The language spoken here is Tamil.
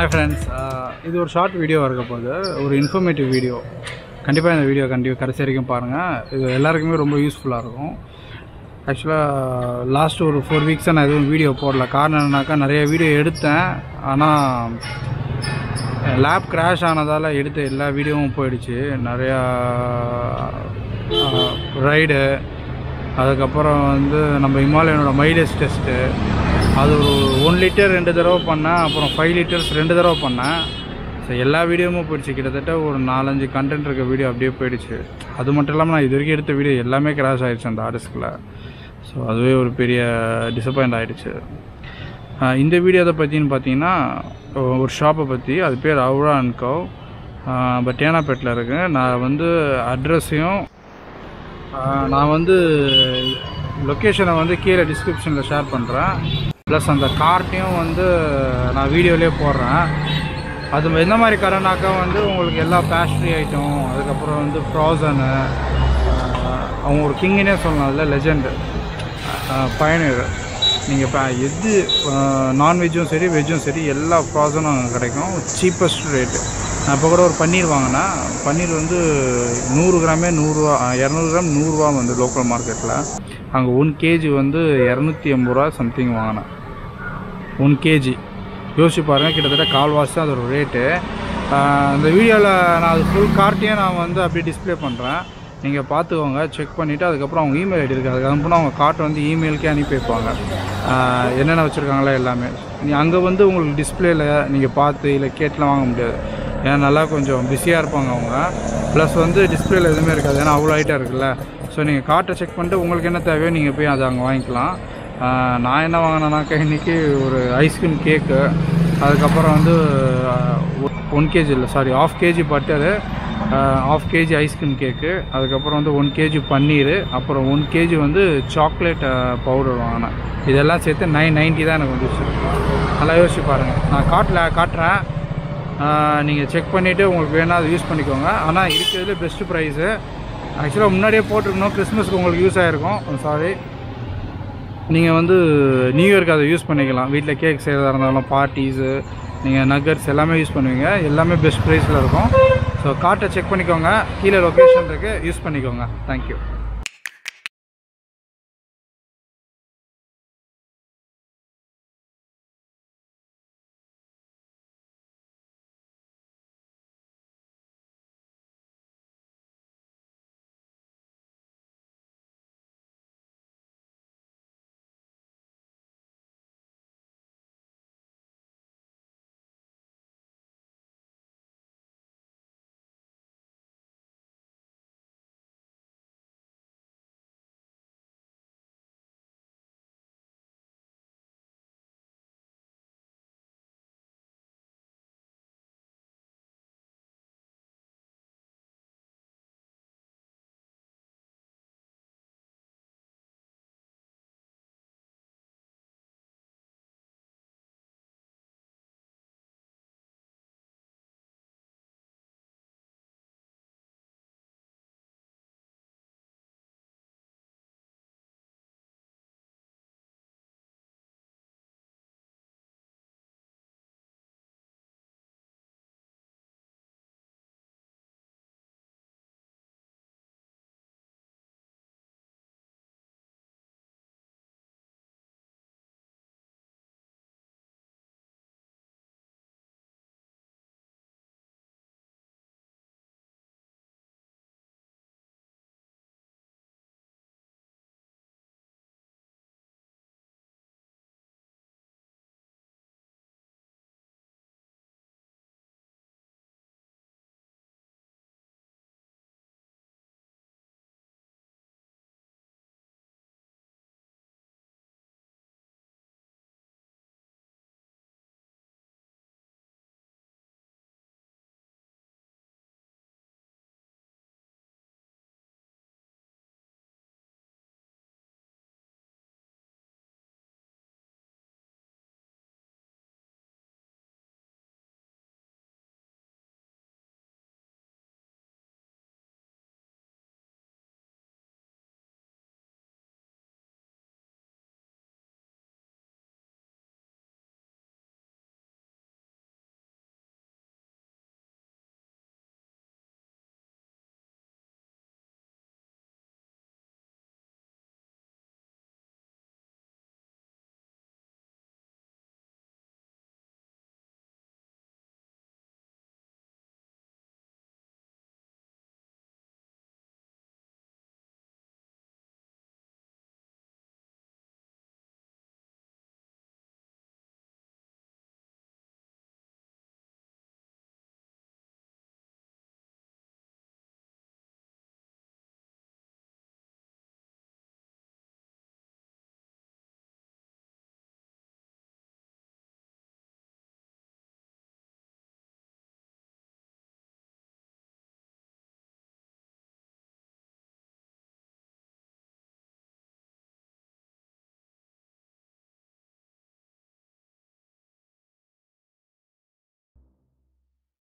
ஹாய் ஃப்ரெண்ட்ஸ் இது ஒரு ஷார்ட் வீடியோ இருக்க போகுது ஒரு இன்ஃபர்மேட்டிவ் வீடியோ கண்டிப்பாக இந்த வீடியோ கண்டிப்பாக கடைசி வரைக்கும் பாருங்கள் இது எல்லாருக்குமே ரொம்ப யூஸ்ஃபுல்லாக இருக்கும் ஆக்சுவலாக லாஸ்ட் ஒரு ஃபோர் வீக்ஸாக நான் எதுவும் வீடியோ போடல காரணம் என்னன்னாக்கா நிறைய வீடியோ எடுத்தேன் ஆனால் லேப் கிராஷ் ஆனதால் எடுத்த எல்லா வீடியோவும் போயிடுச்சு நிறையா ரைடு அதுக்கப்புறம் வந்து நம்ம இமாலயனோட மைலேஜ் டெஸ்ட்டு அது ஒரு ஒன் லிட்டர் ரெண்டு தடவை பண்ணேன் அப்புறம் ஃபைவ் லிட்டர்ஸ் ரெண்டு தடவை பண்ணேன் ஸோ எல்லா வீடியோவும் போயிடுச்சு கிட்டத்தட்ட ஒரு நாலஞ்சு கண்டென்ட் இருக்க வீடியோ அப்படியே போயிடுச்சு அது மட்டும் இல்லாமல் நான் இது வரைக்கும் எடுத்த வீடியோ எல்லாமே கிராஷ் ஆயிடுச்சு அந்த ஆர்டிஸ்கில் ஸோ அதுவே ஒரு பெரிய டிசப்பாயிண்ட் ஆகிடுச்சு இந்த வீடியோ எதை பற்றின்னு பார்த்தீங்கன்னா ஒரு ஷாப்பை பற்றி அது பேர் அவுரா அண்ட் கவ் பட் ஏனாப்பேட்டில் இருக்கு நான் வந்து அட்ரஸையும் நான் வந்து லொக்கேஷனை வந்து கீழே டிஸ்கிரிப்ஷனில் ஷேர் பண்ணுறேன் ப்ளஸ் அந்த கார்ட்டையும் வந்து நான் வீடியோலேயே போடுறேன் அது எந்த மாதிரி கடைனாக்கா வந்து உங்களுக்கு எல்லா பேஸ்ட்ரி ஐட்டம் அதுக்கப்புறம் வந்து ஃப்ராசனு அவங்க ஒரு கிங்கினே சொல்லலாம் அதில் லெஜெண்டு பயணியர் நீங்கள் இப்போ எது நான்வெஜ்ஜும் சரி வெஜ்ஜும் சரி எல்லா ஃப்ராசனும் அங்கே கிடைக்கும் சீப்பஸ்ட் ரேட்டு நான் இப்போ கூட ஒரு பன்னீர் வாங்கினேன் பன்னீர் வந்து நூறு கிராமே நூறுரூவா இரநூறு கிராம் நூறுரூவா வந்து லோக்கல் மார்க்கெட்டில் அங்கே ஒன் கேஜி வந்து இரநூத்தி எண்பது ரூபா சம்திங் வாங்கினேன் ஒன் கேஜி யோசிச்சு பாருங்கள் கிட்டத்தட்ட கால்வாசி தான் அதோட ரேட்டு அந்த வீடியோவில் நான் அது ஃபுல் கார்ட்டையும் நான் வந்து அப்படியே டிஸ்பிளே பண்ணுறேன் நீங்கள் பார்த்துக்கோங்க செக் பண்ணிவிட்டு அதுக்கப்புறம் அவங்க இமெயில் ஐடி இருக்குது அதுக்கு அனுப்புனா அவங்க கார்ட்டை வந்து இமெயிலுக்கே அனுப்பி வைப்பாங்க என்னென்ன வச்சுருக்காங்களா எல்லாமே நீ அங்கே வந்து உங்களுக்கு டிஸ்பிளேயில் நீங்கள் பார்த்து இல்லை கேட்டுலாம் வாங்க முடியாது ஏன்னா நல்லா கொஞ்சம் பிஸியாக இருப்பாங்க அவங்க ப்ளஸ் வந்து டிஸ்பிளேயில் எதுவுமே இருக்காது ஏன்னா அவ்வளோ ஐட்டம் இருக்குல்ல ஸோ நீங்கள் கார்ட்டை செக் பண்ணிட்டு உங்களுக்கு என்ன தேவையோ நீங்கள் போய் அதை அங்கே வாங்கிக்கலாம் நான் என்ன வாங்கினேனாக்கா இன்றைக்கி ஒரு ஐஸ்கிரீம் கேக்கு அதுக்கப்புறம் வந்து ஒன் கேஜி இல்லை sorry half KG butter half KG ice cream cake அதுக்கப்புறம் வந்து ஒன் கேஜி பன்னீர் அப்புறம் ஒன் கேஜி வந்து சாக்லேட் பவுடர் வாங்கினேன் இதெல்லாம் சேர்த்து நைன் நைன்ட்டி தான் எனக்கு வந்துச்சு நல்லா யோசிச்சு பாருங்கள் நான் காட்டில் காட்டுறேன் நீங்கள் செக் பண்ணிவிட்டு உங்களுக்கு வேணால் அதை யூஸ் பண்ணிக்கோங்க ஆனால் இருக்கிறதுல பெஸ்ட்டு ப்ரைஸு ஆக்சுவலாக முன்னாடியே போட்டிருக்கணும் கிறிஸ்மஸ்க்கு உங்களுக்கு யூஸ் ஆகிருக்கும் சாரி நீங்கள் வந்து நியூ இயர்க்கு அதை யூஸ் பண்ணிக்கலாம் வீட்டில் கேக் செய்கிறதா இருந்தாலும் பார்ட்டிஸு நீங்கள் நக்கட்ஸ் எல்லாமே யூஸ் பண்ணுவீங்க எல்லாமே பெஸ்ட் ப்ரைஸில் இருக்கும் ஸோ கார்ட்டை செக் பண்ணிக்கோங்க கீழே லொக்கேஷன் இருக்குது யூஸ் பண்ணிக்கோங்க தேங்க்யூ